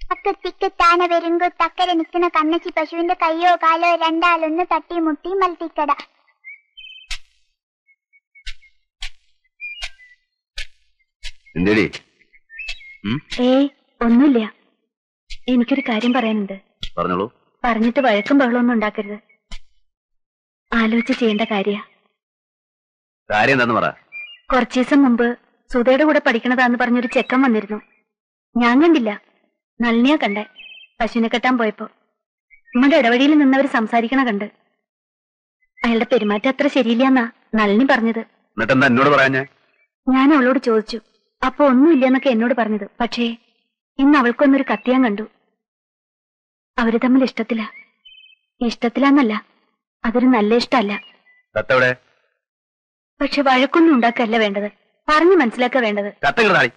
അക്കത്തിക്ക് താന വരുമ്പോ തക്കരെ നിൽക്കുന്ന കണ്ണച്ചി പശുവിന്റെ കയ്യോ കാലോ രണ്ടാലൊന്ന് തട്ടി മുട്ടി മൽത്തിക്കട എന്തേടി ഏയ് ഒന്നുമില്ല എനിക്കൊരു കാര്യം പറയാനുണ്ട് പറഞ്ഞോളൂ പറഞ്ഞിട്ട് വഴക്കും ബഹളമൊന്നും ഉണ്ടാക്കരുത് ആലോചിച്ച് ചെയ്യേണ്ട കാര്യ കാര്യം എന്താന്ന് പറ കുറച്ചു ദിവസം മുമ്പ് സുധയുടെ കൂടെ പഠിക്കണതാന്ന് പറഞ്ഞൊരു ചെക്കൻ വന്നിരുന്നു ഞാൻ കണ്ടില്ല നളിനിയാ കണ്ടേ പശുവിനെ കെട്ടാൻ പോയപ്പോ നമ്മുടെ ഇടവഴിയിൽ നിന്നവർ സംസാരിക്കണ കണ്ട് അയാളുടെ പെരുമാറ്റം അത്ര ശരിയില്ലാന്നാ നളിനി പറഞ്ഞത് എന്നിട്ട് എന്താ എന്നോട് പറയാൻ ഞാൻ ഞാൻ അവളോട് ചോദിച്ചു അപ്പൊ ഒന്നുമില്ലെന്നൊക്കെ എന്നോട് പറഞ്ഞത് പക്ഷേ ഇന്ന് അവൾക്കൊന്നൊരു കത്തിയാൻ കണ്ടു അവര് തമ്മിൽ ഇഷ്ടത്തില ഇഷ്ടത്തിലാന്നല്ല അതൊരു നല്ല ഇഷ്ടമല്ല കത്തെവിടെ പക്ഷെ വഴക്കൊന്നും ഉണ്ടാക്കല്ല വേണ്ടത് പറഞ്ഞു മനസ്സിലാക്ക വേണ്ടത് കത്തങ്ങൾ താടി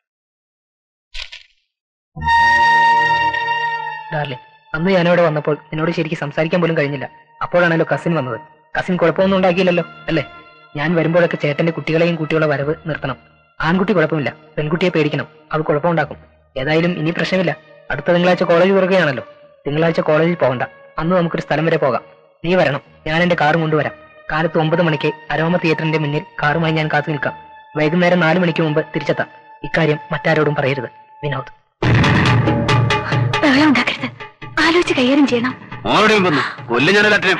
ഡാർലിംഗ് അന്ന് ഞാനിവിടെ വന്നപ്പോൾ നിന്നോട് ശരിക്കും സംസാരിക്കാൻ പോലും കഴിഞ്ഞില്ല അപ്പോഴാണല്ലോ കസിൻ വന്നത് കസിൻ കുഴപ്പമൊന്നും ഉണ്ടാക്കിയില്ലല്ലോ അല്ലേ ഞാൻ വരുമ്പോഴൊക്കെ ചേട്ടന്റെ കുട്ടികളെയും കുട്ടികളെ വരവ് നിർത്തണം ആൺകുട്ടി കുഴപ്പമില്ല പെൺകുട്ടിയെ പേടിക്കണം അവൾ കുഴപ്പമുണ്ടാക്കും ഏതായാലും ഇനി പ്രശ്നമില്ല അടുത്ത തിങ്കളാഴ്ച കോളേജ് തുറക്കുകയാണല്ലോ തിങ്കളാഴ്ച കോളേജിൽ പോകണ്ട അന്ന് നമുക്കൊരു സ്ഥലം വരെ പോകാം നീ വരണം ഞാൻ എന്റെ കാറും കൊണ്ടുവരാം കാലത്ത് ഒമ്പത് മണിക്ക് അരോമ തിയേറ്ററിന്റെ മുന്നിൽ കാറുമായി ഞാൻ കാത്തു നിൽക്കാം വൈകുന്നേരം നാല് മണിക്ക് മുമ്പ് തിരിച്ചെത്താം ഇക്കാര്യം മറ്റാരോടും പറയരുത് വിനോദ് ബഹളം ഉണ്ടാക്കരുത് ആലോചിച്ച് കൈകാര്യം ചെയ്യണം മോനോട് വന്നു കൊല്ലും ഞാനൊരു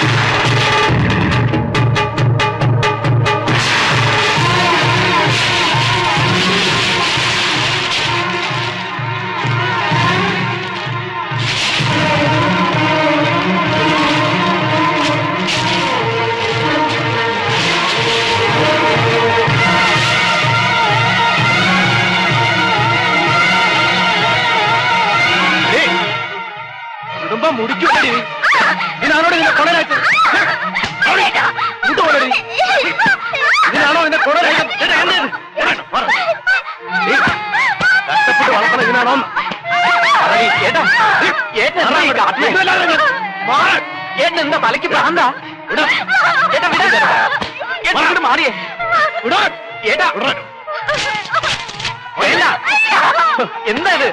കുടുംബം മുടിക്കൂടി ഇതിനാണോ നിന്നെ കൊടലായിട്ട് ഇതിനാണോ നിന്നെ കൊടലായിട്ട് കഷ്ടപ്പെട്ട് വളർത്തണം ഇതിനാണോ എന്താ തലയ്ക്ക് പ്രാന്താ മാറിയേ ഏട്ടാ എന്താ ഇത്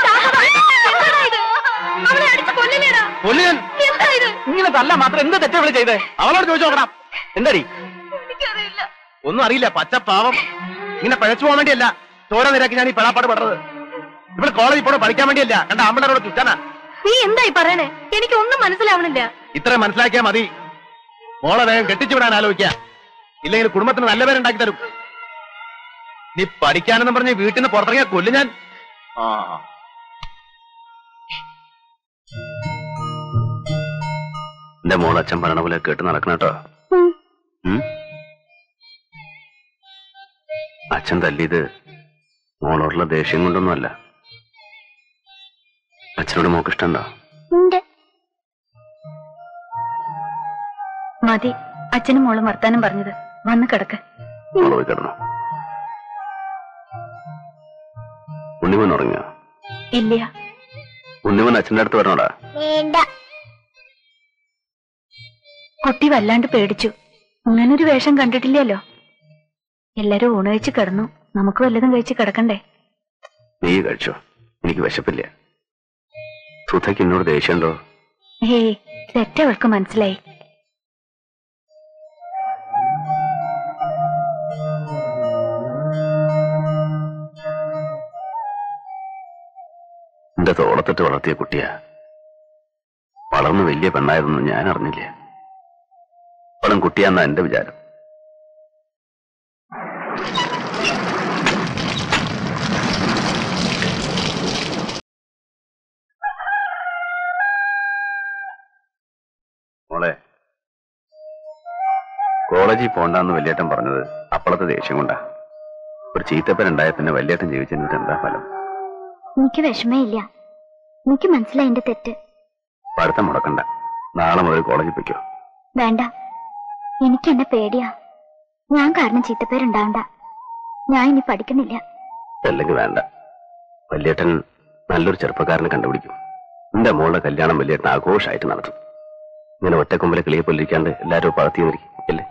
കൊല്ലുകൻ ഇങ്ങനെ തല്ല മാത്രം എന്ത് തെറ്റാ ഇവിടെ ചെയ്തേ അവളോട് ചോദിച്ചു നോക്കണം എന്താടി ഒന്നും അറിയില്ല പച്ച പാവം ഇങ്ങനെ പഴച്ചു പോകാൻ വേണ്ടിയല്ല ചോര നിരാക്കി ഞാൻ ഈ പെടാപ്പാട് പെടുന്നത് ഇവിടെ കോളേജിൽ പോണോ പഠിക്കാൻ വേണ്ടിയല്ല കണ്ട ആമ്പളരോട് ചുറ്റാനാ നീ എന്തായി പറയണേ എനിക്ക് ഒന്നും മനസ്സിലാവണില്ല ഇത്ര മനസ്സിലാക്കിയാൽ മതി മോളെ വേഗം കെട്ടിച്ചു വിടാൻ ആലോചിക്കുക ഇല്ലെങ്കിൽ കുടുംബത്തിന് നല്ല പേരുണ്ടാക്കി തരും നീ പഠിക്കാനെന്ന് പറഞ്ഞ് വീട്ടിൽ നിന്ന് പുറത്തിറങ്ങിയ കൊല്ലു ഞാൻ ആ എന്റെ മോൾ അച്ഛൻ പറയണ പോലെ കേട്ട് നടക്കണം കേട്ടോ ഉം? അച്ഛൻ തല്ലിയത് മോളോടുള്ള ദേഷ്യം കൊണ്ടൊന്നുമല്ല അച്ഛനോട് മോക്ക് ഇഷ്ടമുണ്ടോ ഉണ്ട് മതി അച്ഛനും മോളും വർത്താനം പറഞ്ഞത് വന്ന് കിടക്ക് മോള് പോയി കിടന്നു ഉണ്ണിമൻ ഉറങ്ങിയോ ഇല്ല ഉണ്ണിമൻ അച്ഛൻ്റെ അടുത്ത് വരണോടാ വേണ്ട കുട്ടി വല്ലാണ്ട് പേടിച്ചു ഇങ്ങനൊരു വേഷം കണ്ടിട്ടില്ലല്ലോ എല്ലാരും ഊണ് കഴിച്ച് കിടന്നു നമുക്ക് വല്ലതും കഴിച്ച് കിടക്കണ്ടേ നീ കഴിച്ചോ എനിക്ക് വിശപ്പില്ല സുധയ്ക്ക് എന്നോട് ദേഷ്യമുണ്ടോ ഹേയ് തെറ്റവൾക്ക് മനസ്സിലായി എന്റെ തോളത്തിട്ട് വളർത്തിയ കുട്ടിയാ വളർന്ന് വലിയ പെണ്ണായതൊന്നും ഞാൻ അറിഞ്ഞില്ല അവളും കുട്ടിയാന്നാ എന്റെ വിചാരം മോളെ കോളേജിൽ പോണ്ടെന്ന് വലിയേട്ടൻ പറഞ്ഞത് അപ്പോഴത്തെ ദേഷ്യം കൊണ്ടാ ഒരു ചീത്തപ്പനുണ്ടായ പിന്നെ വലിയേട്ടൻ ജീവിച്ചതിന് എന്താ ഫലം എനിക്ക് വിഷമേ ഇല്ല എനിക്ക് മനസ്സിലായി എന്റെ തെറ്റ് പഠിത്തം മുടക്കണ്ട നാളെ മുതൽ കോളേജിൽ പൊയ്ക്കോ വേണ്ട എനിക്ക് എന്നെ പേടിയാ ഞാൻ കാരണം ചീത്തപ്പേരുണ്ടാവണ്ട ഞാൻ ഇനി പഠിക്കുന്നില്ല അല്ലെങ്കിൽ വേണ്ട വല്യേട്ടൻ നല്ലൊരു ചെറുപ്പക്കാരനെ കണ്ടുപിടിക്കും എന്റെ മോളുടെ കല്യാണം വല്യേട്ടൻ ആഘോഷമായിട്ട് നടത്തും ഇങ്ങനെ ഒറ്റക്കൊമ്പിലെ കിളിയെ പൊല്ലിക്കാണ്ട് എല്ലാവരും പകർത്തി നിൽക്കും അല്ലേ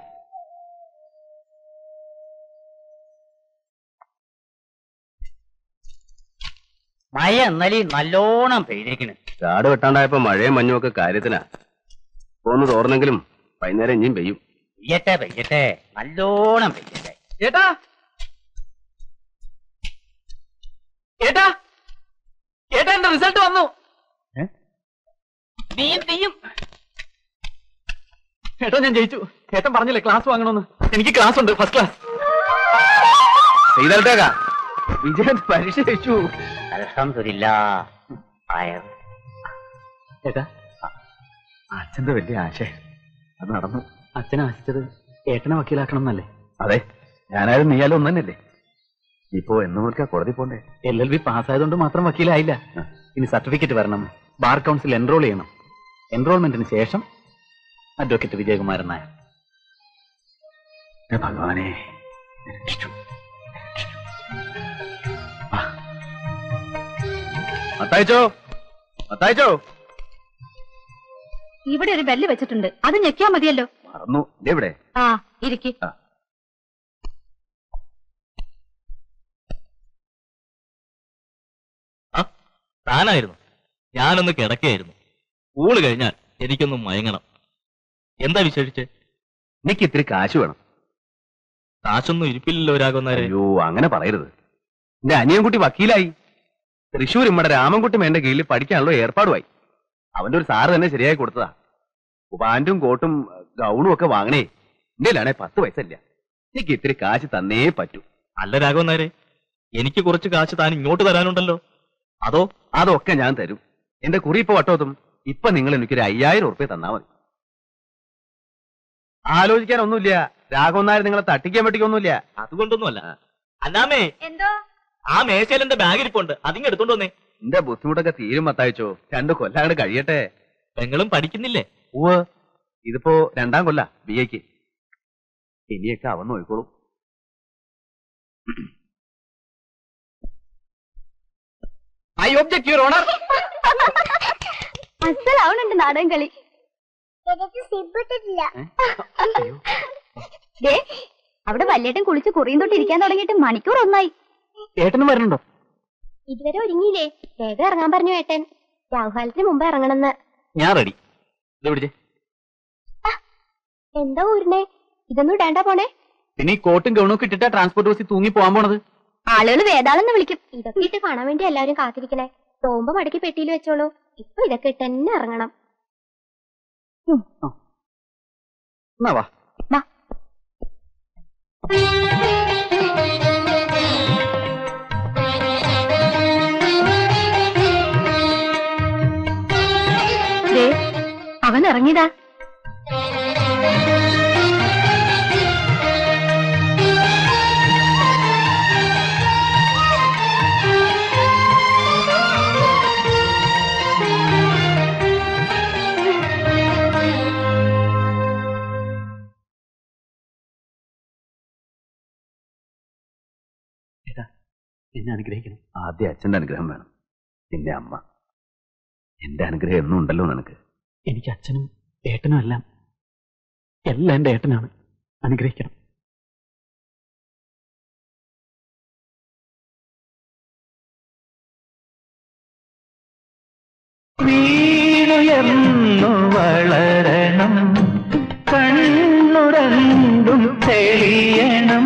മഴ ഇന്നലെ നല്ലോണം പെയ്തിരിക്കണ് കാട് വെട്ടാണ്ടായപ്പോ മഴയും മഞ്ഞും ഒക്കെ കാര്യത്തിനാ ഇപ്പൊ ഒന്ന് തോർന്നെങ്കിലും വൈകുന്നേരം ഇനിയും പെയ്യും പെയ്യട്ടെ പെയ്യട്ടെ നല്ലോണം പെയ്യട്ടെ ഏട്ടാ ഏട്ടാ ഏട്ടാ എന്റെ റിസൾട്ട് വന്നു നീയും നീയും ഏട്ടാ ഞാൻ ജയിച്ചു ഏട്ടൻ പറഞ്ഞില്ലേ ക്ലാസ് വാങ്ങണമെന്ന് എനിക്ക് ക്ലാസ് ഉണ്ട് ഫസ്റ്റ് ക്ലാസ് ചെയ്തേക്കാ വിജയൻ പരീക്ഷ ജയിച്ചു അൽഹംദുലില്ല ആയ ഏട്ടാ അച്ഛന്റെ വലിയ ആശ അത് നടന്നു അച്ഛനെ ആശിച്ചത് ഏട്ടനെ വക്കീലാക്കണം എന്നല്ലേ അതെ ഞാനായാലും നീയാലും ഒന്ന് തന്നെയല്ലേ ഇപ്പോ എന്ന് നോക്കിയാ കോടതി പോണ്ടേ എൽ എൽ ബി പാസ്സായതുകൊണ്ട് മാത്രം വക്കീലായില്ല ഇനി സർട്ടിഫിക്കറ്റ് വരണം ബാർ കൗൺസിൽ എൻറോൾ ചെയ്യണം എൻറോൾമെന്റിന് ശേഷം അഡ്വക്കേറ്റ് വിജയകുമാരൻ നായർ ഏ ഭഗവാനെ രക്ഷിച്ചു. ആ. അത്തായിച്ചോ അത്തായിച്ചോ ഇവിടെ ഒരു ബെല്ല് വെച്ചിട്ടുണ്ട് അത് ഞെക്കിയാ മതിയല്ലോ മറന്നു ഇതെവിടെ ആ ഇരിക്ക് താനായിരുന്നു ഞാനൊന്ന് കിടക്കുകയായിരുന്നു ഊള് കഴിഞ്ഞാൽ എനിക്കൊന്ന് മയങ്ങണം എന്താ വിശേഷിച്ച് എനിക്ക് ഇത്തിരി കാശ് വേണം കാശൊന്നും ഇരിപ്പില്ലല്ലോ രാഘവന്നാരെ അയ്യോ അങ്ങനെ പറയരുത് എന്റെ അനിയൻകുട്ടി വക്കീലായി തൃശ്ശൂർ ഇമ്മടെ രാമൻകുട്ടി മേന്റെ കീഴിൽ പഠിക്കാനുള്ള ഏർപ്പാടുമായി അവന്റെ ഒരു സാറ് തന്നെ ശരിയായി കൊടുത്തതാ പാന്റും കോട്ടും ഗൗണും ഒക്കെ വാങ്ങണേ എന്റെ പത്ത് പൈസ ഇല്ല എനിക്ക് ഇത്തിരി കാശ് തന്നേ പറ്റൂ അല്ല രാഘവന്നാരെ എനിക്ക് കുറച്ച് കാശ് താൻ ഇങ്ങോട്ട് തരാനുണ്ടല്ലോ അതോ അതൊക്കെ ഞാൻ തരും എന്റെ കുറി ഇപ്പൊ വട്ടോത്തും ഇപ്പൊ നിങ്ങൾ എനിക്കൊരു അയ്യായിരം ഉറുപ്പ്യ തന്നാ മതി ആലോചിക്കാനൊന്നുമില്ല രാഘവന്നാര് നിങ്ങളെ തട്ടിക്കാൻ പറ്റിക്കൊന്നുമില്ല അതുകൊണ്ടൊന്നുമല്ല അല്ലാമേ എന്തോ ആ മേശയിൽ എന്റെ ബാഗ് ഇരിപ്പുണ്ട് അതിങ്ങ് എടുത്തോണ്ട് വന്നേ എന്റെ ബുദ്ധിമുട്ടൊക്കെ തീരും മത്തായിച്ചോ രണ്ടു കൊല്ലാണ്ട് കഴിയട്ടെ പെങ്ങളും പഠിക്കുന്നില്ലേ ഉവ് ഇതിപ്പോ രണ്ടാം കൊല്ല ബി എക്ക് ഇനിയൊക്കെ അവൻ നോക്കിക്കോളും ഐ ഒബ്ജക്ട് യുവർ ഓണർ അസലാവണുണ്ട് നാടൻ കളി ദേ, അവിടെ വല്യേട്ടൻ കുളിച്ച് കുറിയും തൊട്ട് ഇരിക്കാൻ തുടങ്ങിയിട്ട് മണിക്കൂർ ഒന്നായി ഏട്ടനും വരണുണ്ടോ ഇതുവരെ ഒരുങ്ങിയില്ലേ വേഗം ഇറങ്ങാൻ പറഞ്ഞു ഏട്ടൻ രാഹുകാലത്തിന് മുമ്പ് ഇറങ്ങണമെന്ന് ഞാൻ റെഡി ഇത് പിടിച്ചേ എന്താ ഊരിനെ ഇതൊന്നും ഇടാണ്ട പോണേ പിന്നെ ഈ കോട്ടും ഗൗണും ഒക്കെ ഇട്ടിട്ടാ ട്രാൻസ്പോർട്ട് ബസ്സിൽ തൂങ്ങി പോകാൻ പോണത് ആളുകൾ വേതാളെന്ന് വിളിക്കും ഇതൊക്കെ ഇട്ട് കാണാൻ വേണ്ടി എല്ലാവരും കാത്തിരിക്കണേ പോകുമ്പോ മടക്കി പെട്ടിയിൽ വെച്ചോളൂ ഇപ്പൊ ഇതൊക്കെ ഇട്ട് തന്നെ ഇറങ്ങണം എന്നാ വാ വാ. ദേ, അവൻ ഇറങ്ങിയതാ എന്നെ അനുഗ്രഹിക്കണം ആദ്യം അച്ഛന്റെ അനുഗ്രഹം വേണം പിന്നെ അമ്മ എന്റെ അനുഗ്രഹം എന്നും ഉണ്ടല്ലോ നിനക്ക് എനിക്ക് അച്ഛനും ഏട്ടനും എല്ലാം എല്ലാം എന്റെ ഏട്ടനാണ് അനുഗ്രഹിക്കണം വീണുയർന്നു വളരണം കണ്ണുരണ്ടും തെളിയണം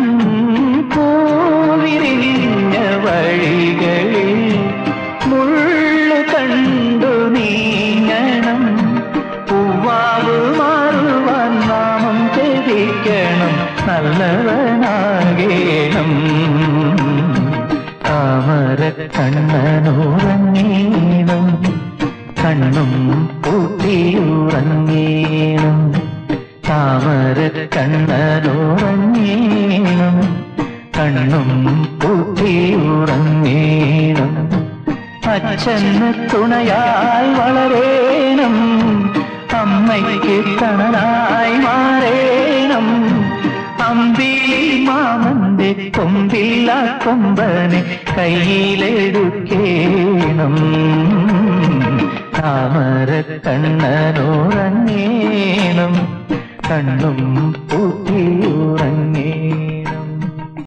പൂവിരിഞ്ഞ വഴികളിൽ മുള്ളു കണ്ടു നീങ്ങണം പൂവാവ് മാറുവാൻ നാമം ജപിക്കണം നല്ലവനാകേണം താമര കണ്ണനുറങ്ങീണം കണ്ണും പൂട്ടിയുറങ്ങീണം താമര കണ്ണനുറങ്ങീണം കണ്ണും പൂട്ടിയുറങ്ങീണം അച്ഛന് തുണയായി വളരേണം അമ്മയ്ക്ക് തണലായി മാറേണം അമ്പിളി മാമന്റെ കൊമ്പില്ല കൊമ്പനെ കയ്യിലെടുക്കേണം താമര കണ്ണനുറങ്ങേണം കണ്ണും പൂട്ടിയുറങ്ങേണം